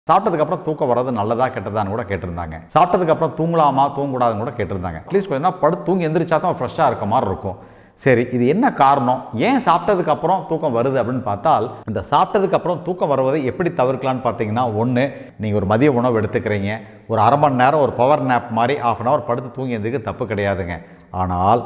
சாப்பிட்டதுக்கப்புறம் தூக்கம் வர்றது நல்லதா கெட்டதான்னு கூட கேட்டிருந்தாங்க சாப்பிட்டதுக்கப்புறம் தூங்கலாமா தூங்கக்கூடாதுன்னு கூட கேட்டிருந்தாங்க அட்லீஸ்ட் கொஞ்ச நேரம் படுத்து தூங்கி எந்திரிச்சா தான் ஃப்ரெஷ்ஷாக இருக்க மாதிரி இருக்கும் சரி இது என்ன காரணம் ஏன் சாப்பிட்டதுக்கப்புறம் தூக்கம் வருது அப்படின்னு பார்த்தால் இந்த சாப்பிட்டதுக்கப்புறம் தூக்கம் வருவதை எப்படி தவிர்க்கலாம்னு பார்த்தீங்கன்னா ஒன்று நீங்கள் ஒரு மதிய உணவு எடுத்துக்கிறீங்க ஒரு அரை மணி நேரம் ஒரு பவர் நேப் மாதிரி ஆஃப் அன் ஹவர் படுத்து தூங்கி எந்திரிக்க தப்பு கிடையாதுங்க ஆனால்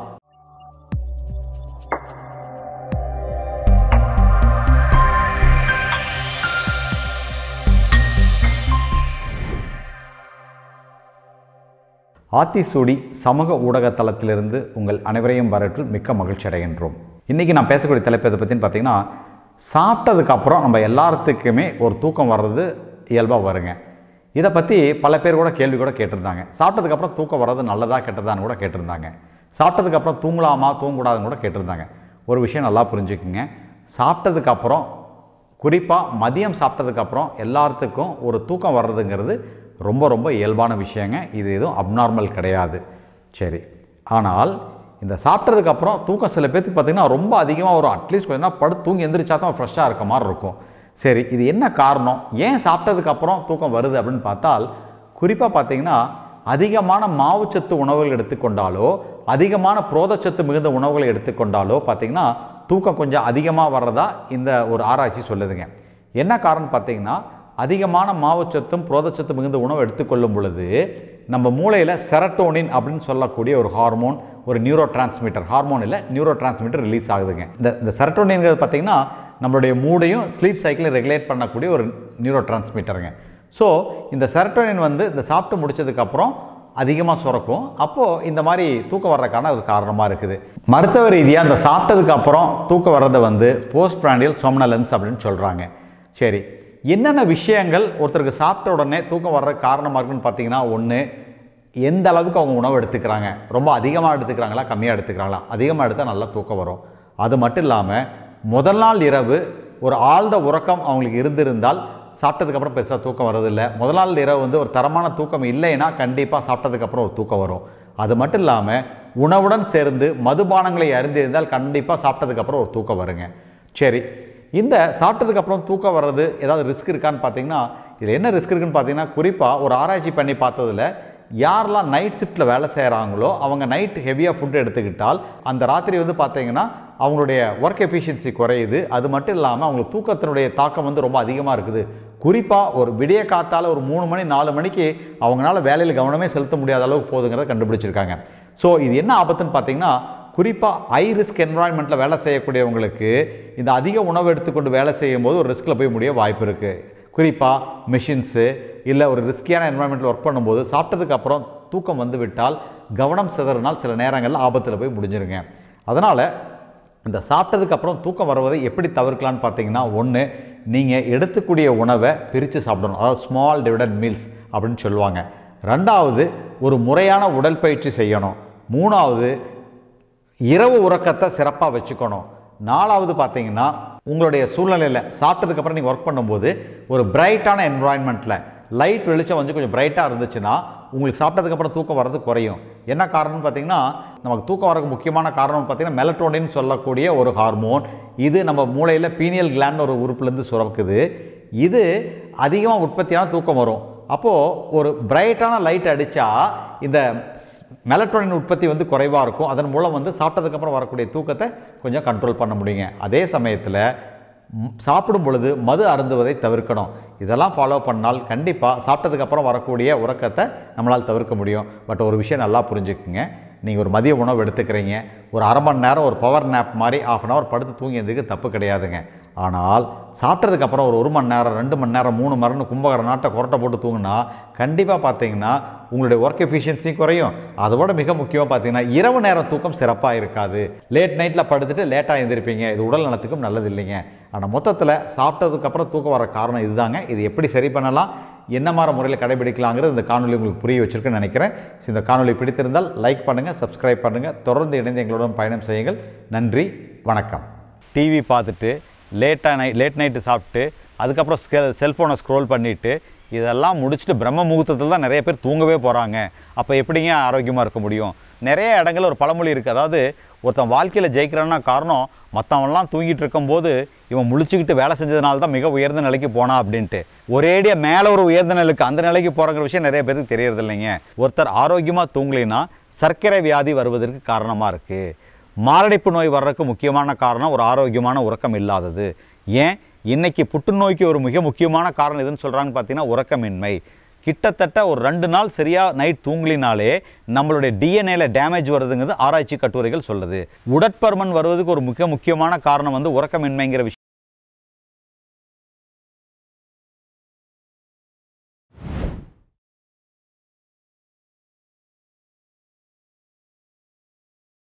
ஆத்திசூடி சமூக ஊடக தளத்திலிருந்து உங்கள் அனைவரையும் வரவேற்று மிக்க மகிழ்ச்சி அடைகின்றோம் இன்றைக்கி நான் பேசக்கூடிய தலைப்பு எதை பற்றின்னு பார்த்தீங்கன்னா சாப்பிட்டதுக்கப்புறம் நம்ம எல்லாத்துக்குமே ஒரு தூக்கம் வர்றது இயல்பாக வருங்க இதை பற்றி பல பேர் கூட கேள்வி கூட கேட்டிருந்தாங்க சாப்பிட்டதுக்கப்புறம் தூக்கம் வர்றது நல்லதா கெட்டதான்னு கூட கேட்டிருந்தாங்க சாப்பிட்டதுக்கப்புறம் தூங்கலாமா தூங்கக்கூடாதுன்னு கூட கேட்டிருந்தாங்க ஒரு விஷயம் நல்லா புரிஞ்சுக்குங்க சாப்பிட்டதுக்கப்புறம் குறிப்பாக மதியம் சாப்பிட்டதுக்கப்புறம் எல்லாத்துக்கும் ஒரு தூக்கம் வர்றதுங்கிறது ரொம்ப ரொம்ப இயல்பான விஷயங்க இது எதுவும் அப்நார்மல் கிடையாது சரி ஆனால் இந்த சாப்பிட்டதுக்கப்புறம் தூக்கம் சில பேர்த்துக்கு பார்த்திங்கன்னா ரொம்ப அதிகமாக வரும் அட்லீஸ்ட் கொஞ்ச நேரம் படுத்து தூங்கி எந்திரிச்சா தான் ஃப்ரெஷ்ஷாக இருக்க மாதிரி இருக்கும் சரி இது என்ன காரணம் ஏன் சாப்பிட்டதுக்கப்புறம் தூக்கம் வருது அப்படின்னு பார்த்தால் குறிப்பாக பார்த்தீங்கன்னா அதிகமான மாவுச்சத்து உணவுகள் எடுத்துக்கொண்டாலோ அதிகமான புரோதச்சத்து மிகுந்த உணவுகளை எடுத்துக்கொண்டாலோ பார்த்தீங்கன்னா தூக்கம் கொஞ்சம் அதிகமாக வர்றதா இந்த ஒரு ஆராய்ச்சி சொல்லுதுங்க என்ன காரணம் பார்த்தீங்கன்னா அதிகமான மாவுச்சத்தும் புரோதச்சத்து மிகுந்த உணவு எடுத்துக்கொள்ளும் பொழுது நம்ம மூளையில் செரட்டோனின் அப்படின்னு சொல்லக்கூடிய ஒரு ஹார்மோன் ஒரு நியூரோ டிரான்ஸ்மிட்டர் ஹார்மோன் இல்லை நியூரோ டிரான்ஸ்மிட்டர் ரிலீஸ் ஆகுதுங்க இந்த இந்த செரட்டோனின்ங்கிறது பார்த்தீங்கன்னா நம்மளுடைய மூடையும் ஸ்லீப் சைக்கிளை ரெகுலேட் பண்ணக்கூடிய ஒரு நியூரோ டிரான்ஸ்மிட்டருங்க ஸோ இந்த செரட்டோனின் வந்து இந்த சாப்பிட்டு முடிச்சதுக்கப்புறம் அதிகமாக சுரக்கும் அப்போது இந்த மாதிரி தூக்கம் வர்றதுக்கான ஒரு காரணமாக இருக்குது மருத்துவ ரீதியாக இந்த சாப்பிட்டதுக்கு அப்புறம் தூக்கம் வர்றதை வந்து போஸ்ட் பிராண்டியல் சோம்னலன்ஸ் அப்படின்னு சொல்கிறாங்க சரி என்னென்ன விஷயங்கள் ஒருத்தருக்கு சாப்பிட்ட உடனே தூக்கம் வர்ற காரணமாக இருக்குன்னு பார்த்தீங்கன்னா ஒன்று எந்த அளவுக்கு அவங்க உணவு எடுத்துக்கிறாங்க ரொம்ப அதிகமாக எடுத்துக்கிறாங்களா கம்மியாக எடுத்துக்கிறாங்களா அதிகமாக எடுத்தால் நல்லா தூக்கம் வரும் அது மட்டும் இல்லாமல் முதல் நாள் இரவு ஒரு ஆழ்ந்த உறக்கம் அவங்களுக்கு இருந்திருந்தால் சாப்பிட்டதுக்கப்புறம் பெருசாக தூக்கம் வர்றதில்லை முதல் நாள் இரவு வந்து ஒரு தரமான தூக்கம் இல்லைன்னா கண்டிப்பாக சாப்பிட்டதுக்கப்புறம் ஒரு தூக்கம் வரும் அது மட்டும் இல்லாமல் உணவுடன் சேர்ந்து மதுபானங்களை அருந்திருந்தால் கண்டிப்பாக சாப்பிட்டதுக்கப்புறம் ஒரு தூக்கம் வருங்க சரி இந்த சாப்பிட்டதுக்கப்புறம் தூக்கம் வர்றது ஏதாவது ரிஸ்க் இருக்கான்னு பார்த்தீங்கன்னா இதில் என்ன ரிஸ்க் இருக்குன்னு பார்த்தீங்கன்னா குறிப்பாக ஒரு ஆராய்ச்சி பண்ணி பார்த்ததில் யாரெல்லாம் நைட் ஷிஃப்ட்டில் வேலை செய்கிறாங்களோ அவங்க நைட் ஹெவியாக ஃபுட் எடுத்துக்கிட்டால் அந்த ராத்திரி வந்து பார்த்தீங்கன்னா அவங்களுடைய ஒர்க் எஃபிஷியன்சி குறையுது அது மட்டும் இல்லாமல் அவங்களுக்கு தூக்கத்தினுடைய தாக்கம் வந்து ரொம்ப அதிகமாக இருக்குது குறிப்பாக ஒரு விடிய காத்தால் ஒரு மூணு மணி நாலு மணிக்கு அவங்களால வேலையில் கவனமே செலுத்த முடியாத அளவுக்கு போகுதுங்கிறத கண்டுபிடிச்சிருக்காங்க ஸோ இது என்ன ஆபத்துன்னு பார்த்தீங்கன்னா குறிப்பாக ஹை ரிஸ்க் என்வரான்மெண்ட்டில் வேலை செய்யக்கூடியவங்களுக்கு இந்த அதிக உணவு எடுத்துக்கொண்டு வேலை செய்யும் போது ஒரு ரிஸ்கில் போய் முடிய வாய்ப்பு இருக்குது குறிப்பாக மிஷின்ஸு இல்லை ஒரு ரிஸ்கியான என்வரான்மெண்ட்டில் ஒர்க் பண்ணும்போது சாப்பிட்டதுக்கு அப்புறம் தூக்கம் வந்து விட்டால் கவனம் சிதறினால் சில நேரங்களில் ஆபத்தில் போய் முடிஞ்சிருங்க அதனால் இந்த சாப்பிட்டதுக்கு அப்புறம் தூக்கம் வருவதை எப்படி தவிர்க்கலான்னு பார்த்தீங்கன்னா ஒன்று நீங்கள் எடுத்துக்கூடிய உணவை பிரித்து சாப்பிடணும் அதாவது ஸ்மால் டிவிடட் மீல்ஸ் அப்படின்னு சொல்லுவாங்க ரெண்டாவது ஒரு முறையான உடற்பயிற்சி செய்யணும் மூணாவது இரவு உறக்கத்தை சிறப்பாக வச்சுக்கணும் நாலாவது பார்த்தீங்கன்னா உங்களுடைய சூழ்நிலையில் சாப்பிட்டதுக்கப்புறம் நீங்கள் ஒர்க் பண்ணும்போது ஒரு பிரைட்டான என்வரான்மெண்ட்டில் லைட் வெளிச்சம் வந்து கொஞ்சம் பிரைட்டாக இருந்துச்சுன்னா உங்களுக்கு சாப்பிட்டதுக்கப்புறம் தூக்கம் வர்றது குறையும் என்ன காரணம்னு பார்த்தீங்கன்னா நமக்கு தூக்கம் வரக்கு முக்கியமான காரணம் பார்த்தீங்கன்னா மெலட்டோனின் சொல்லக்கூடிய ஒரு ஹார்மோன் இது நம்ம மூளையில் பீனியல் கிளாண்ட் ஒரு உறுப்புலேருந்து சுரக்குது இது அதிகமாக உற்பத்தியான தூக்கம் வரும் அப்போது ஒரு பிரைட்டான லைட் அடித்தா இந்த மெலட்டோனின் உற்பத்தி வந்து குறைவாக இருக்கும் அதன் மூலம் வந்து சாப்பிட்டதுக்கப்புறம் வரக்கூடிய தூக்கத்தை கொஞ்சம் கண்ட்ரோல் பண்ண முடியுங்க அதே சமயத்தில் ம், சாப்பிடும் பொழுது மது அருந்துவதை தவிர்க்கணும் இதெல்லாம் ஃபாலோ பண்ணால் கண்டிப்பாக சாப்பிட்டதுக்கப்புறம் வரக்கூடிய உறக்கத்தை நம்மளால் தவிர்க்க முடியும் பட் ஒரு விஷயம் நல்லா புரிஞ்சுக்குங்க நீங்கள் ஒரு மதிய உணவு எடுத்துக்கிறீங்க ஒரு அரை மணி நேரம் ஒரு பவர் நேப் மாதிரி ஆஃப் அன் ஹவர் படுத்து தூங்கியதுக்கு தப்பு கிடையாதுங்க ஆனால் சாப்பிட்டதுக்கப்புறம் ஒரு ஒரு மணி நேரம் ரெண்டு மணி நேரம் மூணு மணி நேரம் கும்பகர நாட்டை கொரட்டை போட்டு தூங்குனா கண்டிப்பாக பார்த்தீங்கன்னா உங்களுடைய ஒர்க் எஃபிஷியன்சி குறையும் அதோட மிக முக்கியமாக பார்த்தீங்கன்னா இரவு நேரம் தூக்கம் சிறப்பாக இருக்காது லேட் நைட்டில் படுத்துட்டு லேட்டாக எழுந்திருப்பீங்க இது உடல் நலத்துக்கும் நல்லது இல்லைங்க ஆனால் மொத்தத்தில் சாப்பிட்டதுக்கப்புறம் தூக்கம் வர காரணம் இதுதாங்க இது எப்படி சரி பண்ணலாம் என்ன மாதிரி முறையில் கடைபிடிக்கலாங்கிறது இந்த காணொலி உங்களுக்கு புரிய வச்சிருக்குன்னு நினைக்கிறேன் So, இந்த காணொலி பிடித்திருந்தால் லைக் பண்ணுங்கள் சப்ஸ்கிரைப் பண்ணுங்கள் தொடர்ந்து இணைந்து எங்களுடன் பயணம் செய்யுங்கள் நன்றி வணக்கம் டிவி பார்த்துட்டு லேட்டாக நை லேட் நைட்டு சாப்பிட்டு அதுக்கப்புறம் ஸ்கெ செல்ஃபோனை ஸ்க்ரோல் பண்ணிவிட்டு இதெல்லாம் முடிச்சுட்டு பிரம்ம முகூர்த்தத்தில் தான் நிறைய பேர் தூங்கவே போகிறாங்க அப்போ எப்படிங்க ஆரோக்கியமாக இருக்க முடியும் நிறைய இடங்கள்ல ஒரு பழமொழி இருக்குது அதாவது ஒருத்தன் வாழ்க்கையில் ஜெயிக்கிறான்னா காரணம் மற்றவன்லாம் தூங்கிட்டு இருக்கும்போது இவன் முழிச்சுக்கிட்டு வேலை செஞ்சதுனால தான் மிக உயர்ந்த நிலைக்கு போனா அப்படின்ட்டு ஒரேடியாக மேலே ஒரு உயர்ந்த நிலைக்கு அந்த நிலைக்கு போகிறங்கிற விஷயம் நிறைய பேருக்கு தெரியறது இல்லைங்க ஒருத்தர் ஆரோக்கியமாக தூங்கலைன்னா சர்க்கரை வியாதி வருவதற்கு காரணமாக இருக்குது மாரடைப்பு நோய் வர்றதுக்கு முக்கியமான காரணம் ஒரு ஆரோக்கியமான உறக்கம் இல்லாதது ஏன் இன்னைக்கு புற்றுநோய்க்கு ஒரு மிக முக்கியமான காரணம் எதுன்னு சொல்கிறாங்கன்னு பார்த்தீங்கன்னா உறக்கமின்மை கிட்டத்தட்ட ஒரு ரெண்டு நாள் சரியாக நைட் தூங்கலினாலே நம்மளுடைய டிஎன்ஏல டேமேஜ் வருதுங்கிறது ஆராய்ச்சி கட்டுரைகள் சொல்லுது உடற்பருமன் வருவதுக்கு ஒரு மிக முக்கியமான காரணம் வந்து உறக்கமின்மைங்கிற விஷயம்